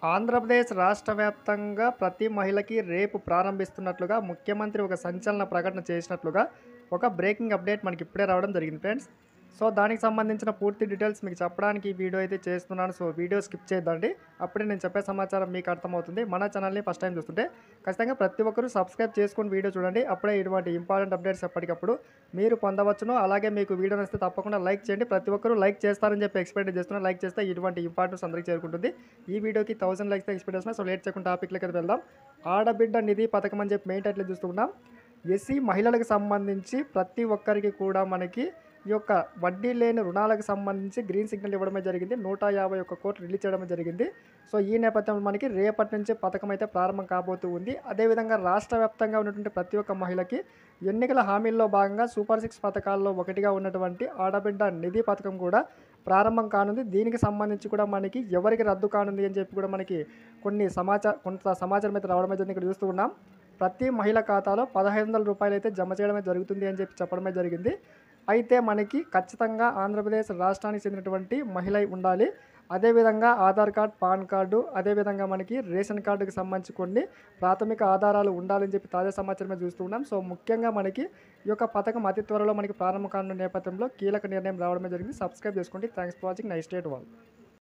ఆంధ్రప్రదేశ్ రాష్ట్ర వ్యాప్తంగా ప్రతి మహిళకి రేపు ప్రారంభిస్తున్నట్లుగా ముఖ్యమంత్రి ఒక సంచలన ప్రకటన చేసినట్లుగా ఒక బ్రేకింగ్ అప్డేట్ మనకి ఇప్పుడే రావడం జరిగింది ఫ్రెండ్స్ సో దానికి సంబంధించిన పూర్తి డీటెయిల్స్ మీకు చెప్పడానికి ఈ వీడియో అయితే చేస్తున్నాను సో వీడియో స్కిప్ చేయొద్దండి అప్పుడే నేను చెప్పే సమాచారం మీకు అర్థమవుతుంది మన ఛానల్ని ఫస్ట్ టైం చూస్తుంటే ఖచ్చితంగా ప్రతి ఒక్కరూ సబ్స్క్రైబ్ చేసుకొని వీడియో చూడండి అప్పుడే ఇటువంటి ఇంపార్టెంట్ అప్డేట్స్ ఎప్పటికప్పుడు మీరు పొందవచ్చును అలాగే మీకు వీడియో నచ్చితే తప్పకుండా లైక్ చేయండి ప్రతి ఒక్కరూ లైక్ చేస్తారని చెప్పి ఎక్స్పెక్ట్ చేస్తున్నారు లైక్ చేస్తే ఇటువంటి ఇంపార్టెన్స్ అందరికీ చేరుకుంటుంది ఈ వీడియోకి థౌసండ్ లైక్స్ ఎక్స్పెక్ట్ చేస్తున్నా సో లేట్ చేయకుండా టాపిక్లకి అయితే వెళ్దాం ఆడబిడ్డ నిధి పథకం అని చెప్పి మెయిన్ టైటిల్ చూస్తున్నాం ఎస్సీ మహిళలకు సంబంధించి ప్రతి ఒక్కరికి కూడా మనకి ఈ యొక్క వడ్డీ లేని రుణాలకు సంబంధించి గ్రీన్ సిగ్నల్ ఇవ్వడమే జరిగింది నూట యాభై ఒక్క కోట్లు రిలీజ్ చేయడం జరిగింది సో ఈ నేపథ్యంలో మనకి రేపటి నుంచి పథకం అయితే ప్రారంభం కాబోతూ ఉంది అదేవిధంగా రాష్ట్ర వ్యాప్తంగా ఉన్నటువంటి ప్రతి ఒక్క మహిళకి ఎన్నికల హామీల్లో భాగంగా సూపర్ సిక్స్ పథకాల్లో ఒకటిగా ఉన్నటువంటి ఆడబిడ్డ నిధి పథకం కూడా ప్రారంభం కానుంది దీనికి సంబంధించి కూడా మనకి ఎవరికి రద్దు కానుంది అని చెప్పి కూడా మనకి కొన్ని సమాచారం కొంత సమాచారం అయితే రావడం అయితే ఇక్కడ చూస్తూ ఉన్నాం ప్రతి మహిళ ఖాతాలో పదహైదు వందల రూపాయలు అయితే జమ చేయడమే జరుగుతుంది అని చెప్పి చెప్పడమే జరిగింది అయితే మనకి ఖచ్చితంగా ఆంధ్రప్రదేశ్ రాష్ట్రానికి చెందినటువంటి మహిళ ఉండాలి అదేవిధంగా ఆధార్ కార్డ్ పాన్ కార్డు అదేవిధంగా మనకి రేషన్ కార్డుకి సంబంధించి కొన్ని ప్రాథమిక ఆధారాలు ఉండాలని చెప్పి తాజా సమాచారమే చూస్తున్నాం సో ముఖ్యంగా మనకి ఈ యొక్క పథకం అతి త్వరలో మనకి ప్రారంభం కానున్న నేపథ్యంలో కీలక నిర్ణయం రావడమే జరిగింది సబ్స్క్రైబ్ చేసుకోండి థ్యాంక్స్ ఫర్ వాచింగ్ నైస్ డేట్ వాళ్ళు